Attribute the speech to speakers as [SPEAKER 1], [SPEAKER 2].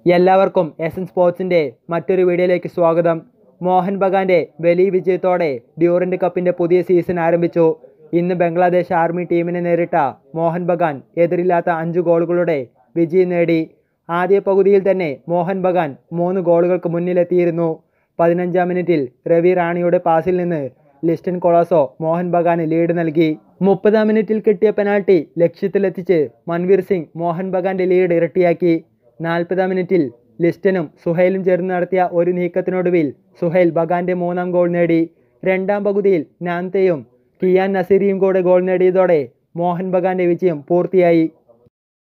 [SPEAKER 1] എല്ലാവർക്കും S N സ്പോർട്സിൻ്റെ മറ്റൊരു വീഡിയോയിലേക്ക് സ്വാഗതം മോഹൻ ബഗാന്റെ വലിയ വിജയത്തോടെ ഡ്യൂറൻ്റ് കപ്പിൻ്റെ പുതിയ സീസൺ ആരംഭിച്ചു ഇന്ന് ബംഗ്ലാദേശ് ആർമി ടീമിനെ നേരിട്ട മോഹൻ ബഗാൻ എതിരില്ലാത്ത അഞ്ച് ഗോളുകളുടെ വിജയം നേടി ആദ്യ പകുതിയിൽ തന്നെ മോഹൻ ബഗാൻ മൂന്ന് ഗോളുകൾക്ക് മുന്നിലെത്തിയിരുന്നു പതിനഞ്ചാം മിനിറ്റിൽ രവി റാണിയുടെ പാസിൽ നിന്ന് ലിസ്റ്റൻ കൊളാസോ മോഹൻ ബഗാന് ലീഡ് നൽകി മുപ്പതാം മിനിറ്റിൽ കിട്ടിയ പെനാൾട്ടി ലക്ഷ്യത്തിലെത്തിച്ച് മൻവീർ സിംഗ് മോഹൻ ബഗാന്റെ ലീഡ് ഇരട്ടിയാക്കി നാൽപ്പതാം മിനിറ്റിൽ ലിസ്റ്റനും സുഹൈലും ചേർന്ന് നടത്തിയ ഒരു നീക്കത്തിനൊടുവിൽ സുഹൈൽ ബഗാന്റെ മൂന്നാം ഗോൾ നേടി രണ്ടാം പകുതിയിൽ നാന്തയും കിയാൻ നസീറിയും കൂടെ ഗോൾ നേടിയതോടെ മോഹൻ ബഗാന്റെ വിജയം പൂർത്തിയായി